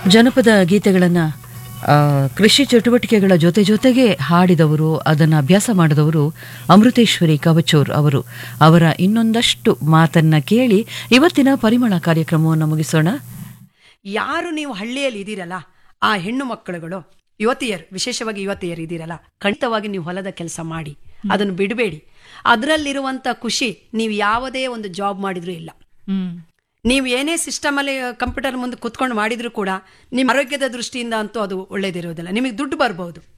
ಜನಪದ ಗೀತೆಗಳನ್ನು ಕೃಷಿ ಚಟುವಟಿಕೆಗಳ ಜೊತೆ ಜೊತೆಗೆ ಹಾಡಿದವರು ಅದನ್ನು ಅಭ್ಯಾಸ ಮಾಡಿದವರು ಅಮೃತೇಶ್ವರಿ ಕವಚೂರ್ ಅವರು ಅವರ ಇನ್ನೊಂದಷ್ಟು ಮಾತನ್ನ ಕೇಳಿ ಇವತ್ತಿನ ಪರಿಮಳ ಕಾರ್ಯಕ್ರಮವನ್ನು ಮುಗಿಸೋಣ ಯಾರು ನೀವು ಹಳ್ಳಿಯಲ್ಲಿ ಇದ್ದೀರಲ್ಲ ಆ ಹೆಣ್ಣು ಮಕ್ಕಳುಗಳು ಯುವತಿಯರು ವಿಶೇಷವಾಗಿ ಯುವತಿಯರು ಇದ್ದೀರಲ್ಲ ಖಂಡಿತವಾಗಿ ನೀವು ಹೊಲದ ಕೆಲಸ ಮಾಡಿ ಅದನ್ನು ಬಿಡಬೇಡಿ ಅದರಲ್ಲಿರುವಂಥ ಖುಷಿ ನೀವು ಯಾವುದೇ ಒಂದು ಜಾಬ್ ಮಾಡಿದ್ರೂ ಇಲ್ಲ ನೀವು ಏನೇ ಸಿಸ್ಟಮ್ ಅಲ್ಲಿ ಕಂಪ್ಯೂಟರ್ ಮುಂದೆ ಕುತ್ಕೊಂಡು ಮಾಡಿದ್ರು ಕೂಡ ನಿಮ್ಮ ಆರೋಗ್ಯದ ದೃಷ್ಟಿಯಿಂದ ಅಂತೂ ಅದು ಒಳ್ಳೇದಿರೋದಿಲ್ಲ ನಿಮಗೆ ದುಡ್ಡು ಬರ್ಬೋದು